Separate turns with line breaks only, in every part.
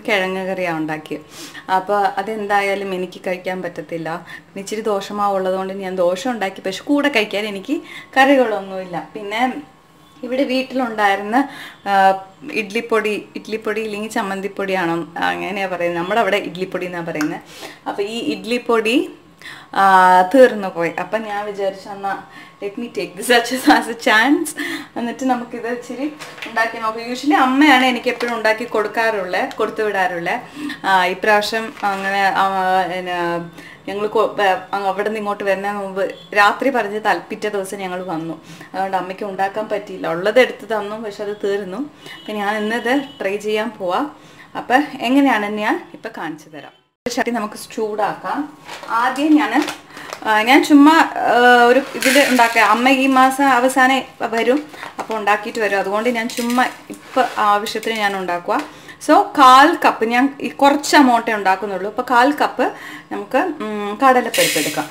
കിഴങ്ങ് കറിയാണ് ഉണ്ടാക്കിയത് അപ്പോൾ അതെന്തായാലും എനിക്ക് കഴിക്കാൻ പറ്റത്തില്ല പിന്നെ ഇച്ചിരി ദോഷമാവുള്ളതുകൊണ്ട് ഞാൻ ദോശ ഉണ്ടാക്കി പക്ഷെ കൂടെ കഴിക്കാൻ എനിക്ക് കറികളൊന്നുമില്ല പിന്നെ ഇവിടെ വീട്ടിലുണ്ടായിരുന്ന ആ, ഇഡ്ലിപ്പൊടി ഇഡ്ലിപ്പൊടി ഇല്ലെങ്കിൽ ചമ്മന്തിപ്പൊടിയാണോ അങ്ങനെയാണ് പറയുന്നത് നമ്മുടെ അവിടെ ഇഡ്ലിപ്പൊടി എന്നാണ് പറയുന്നത് അപ്പോൾ ഈ ഇഡ്ലിപ്പൊടി ആ, തീർന്നു പോയി അപ്പം ഞാൻ വിചാരിച്ചു എന്നാൽ let me take this such as a chance എന്നിട്ട് നമുക്കിത് ഇച്ചിരി ഉണ്ടാക്കി നോക്കാം യൂഷ്വലി അമ്മയാണ് എനിക്ക് എപ്പോഴും ഉണ്ടാക്കി കൊടുക്കാറുള്ളത് കൊടുത്തു വിടാറുള്ളത് ആ, ഇപ്രാവശ്യം അങ്ങനെ ആ, പിന്നെ ഞങ്ങൾ അവിടെ നിന്ന് ഇങ്ങോട്ട് വരുന്നതിന് മുമ്പ് രാത്രി പറഞ്ഞ് തൽ- പിറ്റേ ദിവസം ഞങ്ങൾ വന്നു അതുകൊണ്ട് അമ്മയ്ക്ക് ഉണ്ടാക്കാൻ പറ്റിയില്ല ഉള്ളത് എടുത്ത് തന്നു പക്ഷെ അത് തീർന്നു അപ്പം ഞാൻ ഇന്നത് ട്രൈ ചെയ്യാൻ പോവാം അപ്പം എങ്ങനെയാണെന്ന് ഞാൻ ഇപ്പം കാണിച്ചു തരാം ചട്ടി നമുക്ക് ചൂടാക്കാം ആദ്യം ഞാൻ ഞാൻ ചുമ്മാ ആ, ഒരു ഇതിൽ ഉണ്ടാക്കുക അമ്മ ഈ മാസം അവസാനം വരും അപ്പോൾ ഉണ്ടാക്കിയിട്ട് വരും അതുകൊണ്ട് ഞാൻ ചുമ്മാ ഇപ്പം ആവശ്യത്തിന് ഞാൻ ഉണ്ടാക്കുക സോ കാൽ കപ്പ് ഞാൻ ഈ കുറച്ച് അമൗണ്ടേ ഉണ്ടാക്കുന്നുള്ളൂ അപ്പോൾ കാൽ കപ്പ് നമുക്ക് ഉം, കടലപ്പരിപ്പ് എടുക്കാം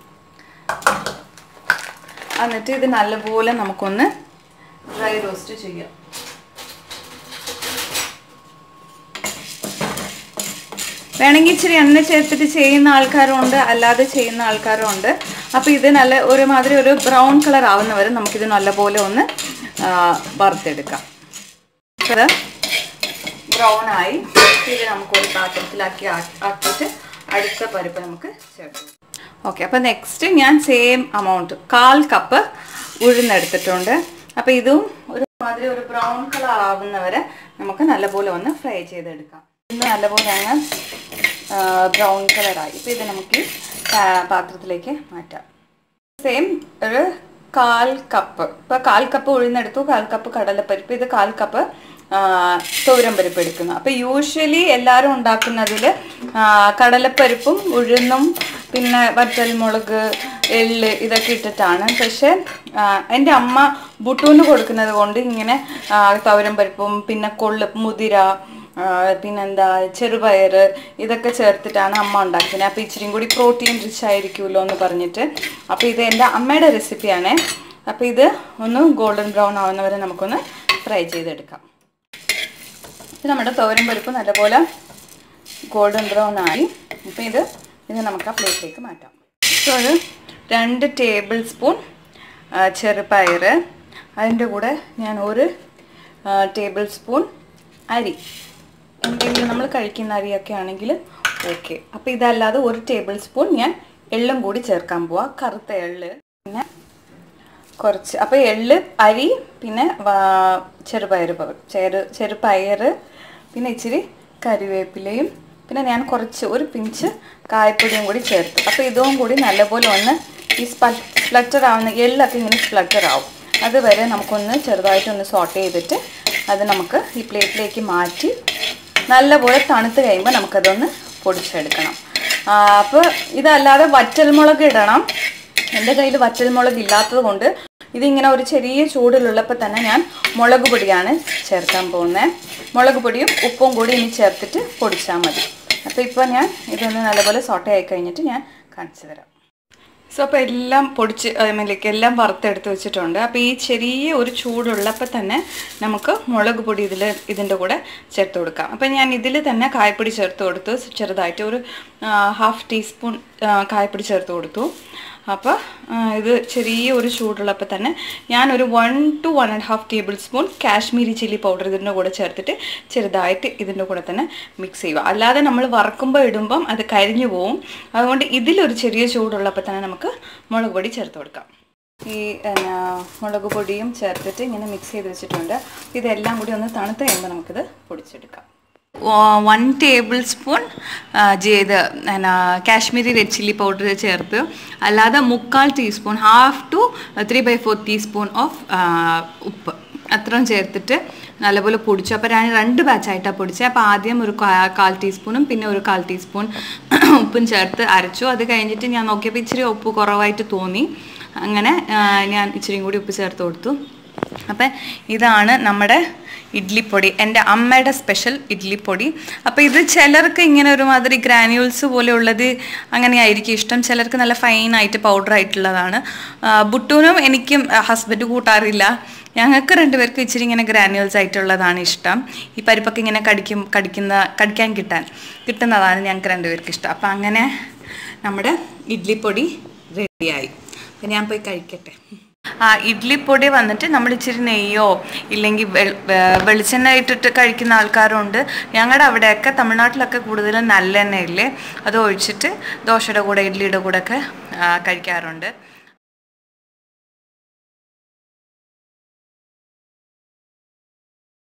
എന്നിട്ട് ഇത് നല്ലപോലെ നമുക്കൊന്ന് ഡ്രൈ റോസ്റ്റ് ചെയ്യാം വേണമെങ്കിൽ ഇച്ചിരി എണ്ണ ചേർത്തിട്ട് ചെയ്യുന്ന ആൾക്കാരും ഉണ്ട് അല്ലാതെ ചെയ്യുന്ന ആൾക്കാരും ഉണ്ട് അപ്പോൾ ഇത് നല്ല ഒരുമാതിരി ഒരു ബ്രൗൺ കളർ ആവുന്നവരെ നമുക്കിത് നല്ലപോലെ ഒന്ന് ആ, വറുത്തെടുക്കാം ഇത് ബ്രൗൺ ആയി ഇത് നമുക്കൊരു പാത്രത്തിലാക്കി ആ- ആക്കിയിട്ട് അടുത്ത പരിപ്പ് നമുക്ക് ചേർക്കാം ഓക്കെ അപ്പോൾ നെക്സ്റ്റ് ഞാൻ സെയിം അമൗണ്ട് കാൽ കപ്പ് ഉഴുന്നെടുത്തിട്ടുണ്ട് അപ്പോൾ ഇതും ഒരു മാതിരി ഒരു ബ്രൗൺ കളർ ആവുന്നവരെ നമുക്ക് നല്ലപോലെ ഒന്ന് ഫ്രൈ ചെയ്തെടുക്കാം ഇന്ന് നല്ലപോലെ അങ്ങ് ബ്രൗൺ കളറായി ഇപ്പോൾ ഇത് നമുക്ക് ഈ പാ- പാത്രത്തിലേക്ക് മാറ്റാം സെയിം ഒരു കാൽ കപ്പ് ഇപ്പോൾ കാൽ കപ്പ് ഉഴുന്നെടുത്തു കാൽ കപ്പ് കടലപ്പരിപ്പ് ഇത് കാൽ കപ്പ് തോരൻ പരിപ്പ് എടുക്കുന്നു അപ്പോൾ യൂഷ്വലി എല്ലാവരും ഉണ്ടാക്കുന്നതിൽ കടലപ്പരിപ്പും ഉഴുന്നും പിന്നെ വറ്റൽമുളക് എള്ള് ഇതൊക്കെ ഇട്ടിട്ടാണ് പക്ഷേ ആ, എൻ്റെ അമ്മ ബുട്ടൂന് കൊടുക്കുന്നത് കൊണ്ട് ഇങ്ങനെ ആ, തോരൻ പരിപ്പും പിന്നെ കൊള്ള് മുതിര ആ, പിന്നെന്താ ചെറുപയർ ഇതൊക്കെ ചേർത്തിട്ടാണ് അമ്മ ഉണ്ടാക്കുന്നത് അപ്പോൾ ഇച്ചിരിയും കൂടി പ്രോട്ടീൻ റിച്ച് ആയിരിക്കുമല്ലോ എന്ന് പറഞ്ഞിട്ട് അപ്പോൾ ഇത് എൻ്റെ അമ്മയുടെ റെസിപ്പിയാണ് അപ്പോൾ ഇത് ഒന്ന് ഗോൾഡൻ ബ്രൗൺ ആവുന്നവരെ നമുക്കൊന്ന് ഫ്രൈ ചെയ്തെടുക്കാം ഇത് നമ്മുടെ തോരൻ പരിപ്പ് നല്ലപോലെ ഗോൾഡൻ ബ്രൗൺ ആയി അപ്പോൾ ഇത് ഇത് നമുക്ക് ആ പ്ലേറ്റിലേക്ക് മാറ്റാം സോ ഒരു രണ്ട് ടേബിൾ സ്പൂൺ ചെറുപയർ അതിൻ്റെ കൂടെ ഞാൻ ഒരു ടേബിൾ സ്പൂൺ അരി എന്തെങ്കിലും നമ്മൾ കഴിക്കുന്ന അരിയൊക്കെ ആണെങ്കിൽ ഓക്കെ അപ്പോൾ ഇതല്ലാതെ ഒരു ടേബിൾ സ്പൂൺ ഞാൻ എള്ളും കൂടി ചേർക്കാൻ പോവാം കറുത്ത എള്ള് പിന്നെ കുറച്ച് അപ്പോൾ എള്ള് അരി പിന്നെ വാ- ചെറുപയർ പ- ചെറു ചെറുപയർ പിന്നെ ഇച്ചിരി കറിവേപ്പിലയും പിന്നെ ഞാൻ കുറച്ച് ഒരു പിഞ്ച് കായപ്പൊടിയും കൂടി ചേർത്തു അപ്പോൾ ഇതും കൂടി നല്ലപോലെ ഒന്ന് ഈ സ്പ്ലറ്റർ ആവുന്ന എള്ളൊക്കെ ഇങ്ങനെ സ്പ്ലറ്റർ ആവും അതുവരെ നമുക്കൊന്ന് ചെറുതായിട്ടൊന്ന് സോട്ട് ചെയ്തിട്ട് അത് നമുക്ക് ഈ പ്ലേറ്റിലേക്ക് മാറ്റി നല്ലപോലെ തണുത്ത് കഴിയുമ്പോൾ നമുക്കതൊന്ന് പൊടിച്ചെടുക്കണം അപ്പോൾ ഇതല്ലാതെ വറ്റൽമുളക് ഇടണം എൻ്റെ കയ്യിൽ വറ്റൽമുളക് ഇല്ലാത്തത് കൊണ്ട് ഇതിങ്ങനെ ഒരു ചെറിയ ചൂടിലുള്ളപ്പോൾ തന്നെ ഞാൻ മുളക് പൊടിയാണ് ചേർക്കാൻ പോകുന്നത് മുളക് പൊടിയും ഉപ്പും കൂടി ഇനി ചേർത്തിട്ട് പൊടിച്ചാൽ മതി അപ്പോൾ ഇപ്പോൾ ഞാൻ ഇതൊന്ന് നല്ലപോലെ സോട്ട ആയി കഴിഞ്ഞിട്ട് ഞാൻ കാണിച്ചു തരാം സോ അപ്പോൾ എല്ലാം പൊടിച്ച് അതിലേക്ക് എല്ലാം വറുത്തെടുത്ത് വെച്ചിട്ടുണ്ട് അപ്പോൾ ഈ ചെറിയ ഒരു ചൂടുള്ളപ്പോൾ തന്നെ നമുക്ക് മുളക് പൊടി ഇതിൽ ഇതിൻ്റെ കൂടെ ചേർത്ത് കൊടുക്കാം അപ്പോൾ ഞാൻ ഇതിൽ തന്നെ കായപ്പൊടി ചേർത്ത് കൊടുത്തു ചെറുതായിട്ട് ഒരു ഹാഫ് ടീസ്പൂൺ കായപ്പൊടി ചേർത്ത് കൊടുത്തു അപ്പോൾ ഇത് ചെറിയ ഒരു ചൂടുള്ളപ്പോൾ തന്നെ ഞാനൊരു one two one and half tablespoon Kashmiri chilli powder ഇതിൻ്റെ കൂടെ ചേർത്തിട്ട് ചെറുതായിട്ട് ഇതിൻ്റെ കൂടെ തന്നെ മിക്സ് ചെയ്യുക അല്ലാതെ നമ്മൾ വറക്കുമ്പോൾ ഇടുമ്പം അത് കരിഞ്ഞു പോവും അതുകൊണ്ട് ഇതിലൊരു ചെറിയ ചൂടുള്ളപ്പോൾ തന്നെ നമുക്ക് മുളക് പൊടി ചേർത്ത് കൊടുക്കാം ഈ എന്നാ മുളക് പൊടിയും ചേർത്തിട്ട് ഇങ്ങനെ മിക്സ് ചെയ്ത് വെച്ചിട്ടുണ്ട് ഇതെല്ലാം കൂടി ഒന്ന് തണുത്ത് കഴിയുമ്പോൾ നമുക്കിത് പൊടിച്ചെടുക്കാം വൺ ടേബിൾ സ്പൂൺ ചെയ്ത് എന്നാ കാശ്മീരി റെഡ് ചില്ലി പൗഡർ ചേർത്ത് അല്ലാതെ മുക്കാൽ teaspoon half to three by four teaspoon of ഉപ്പ് അത്രയും ചേർത്തിട്ട് നല്ലപോലെ പൊടിച്ചു അപ്പോൾ ഞാൻ രണ്ട് ബാച്ചായിട്ടാണ് പൊടിച്ചത് അപ്പോൾ ആദ്യം ഒരു കാ- കാൽ ടീസ്പൂണും പിന്നെ ഒരു കാൽ ടീസ്പൂൺ ഉപ്പും ചേർത്ത് അരച്ചു അത് കഴിഞ്ഞിട്ട് ഞാൻ നോക്കിയപ്പോൾ ഇച്ചിരി ഉപ്പ് കുറവായിട്ട് തോന്നി അങ്ങനെ ആ, ഞാൻ ഇച്ചിരിയും കൂടി ഉപ്പ് ചേർത്ത് കൊടുത്തു അപ്പം ഇതാണ് നമ്മുടെ ഇഡ്ലിപ്പൊടി എൻ്റെ അമ്മയുടെ സ്പെഷ്യൽ ഇഡ്ലിപ്പൊടി അപ്പോൾ ഇത് ചിലർക്ക് ഇങ്ങനെ ഒരുമാതിരി ഗ്രാനുവൽസ് പോലെയുള്ളത് അങ്ങനെയായിരിക്കും ഇഷ്ടം ചിലർക്ക് നല്ല ഫൈനായിട്ട് പൗഡർ ആയിട്ടുള്ളതാണ് ആ, ബുട്ടൂനും എനിക്കും ഹസ്ബൻഡ് കൂട്ടാറില്ല ഞങ്ങൾക്ക് രണ്ടുപേർക്കും ഇച്ചിരി ഇങ്ങനെ ഗ്രാനുവൽസ് ആയിട്ടുള്ളതാണ് ഇഷ്ടം ഈ പരിപ്പൊക്കെ ഇങ്ങനെ കടിക്കും കടിക്കുന്ന കടിക്കാൻ കിട്ടാൻ കിട്ടുന്നതാണ് ഞങ്ങൾക്ക് രണ്ടുപേർക്കും ഇഷ്ടം അപ്പം അങ്ങനെ നമ്മുടെ ഇഡ്ലിപ്പൊടി റെഡിയായി അപ്പം ഞാൻ പോയി കഴിക്കട്ടെ ആ ഇഡ്ലിപ്പൊടി വന്നിട്ട് നമ്മൾ ഇച്ചിരി നെയ്യോ ഇല്ലെങ്കിൽ വെൾ- വെ- വെളിച്ചെണ്ണ ഇട്ടിട്ട് കഴിക്കുന്ന ആൾക്കാരുണ്ട് ഞങ്ങളുടെ അവിടെയൊക്കെ തമിഴ്നാട്ടിലൊക്കെ കൂടുതലും നല്ലെണ്ണയില്ലേ അത് ഒഴിച്ചിട്ട് ദോശയുടെ കൂടെ ഇഡ്ലിയുടെ കൂടെ ഒക്കെ ആ, കഴിക്കാറുണ്ട്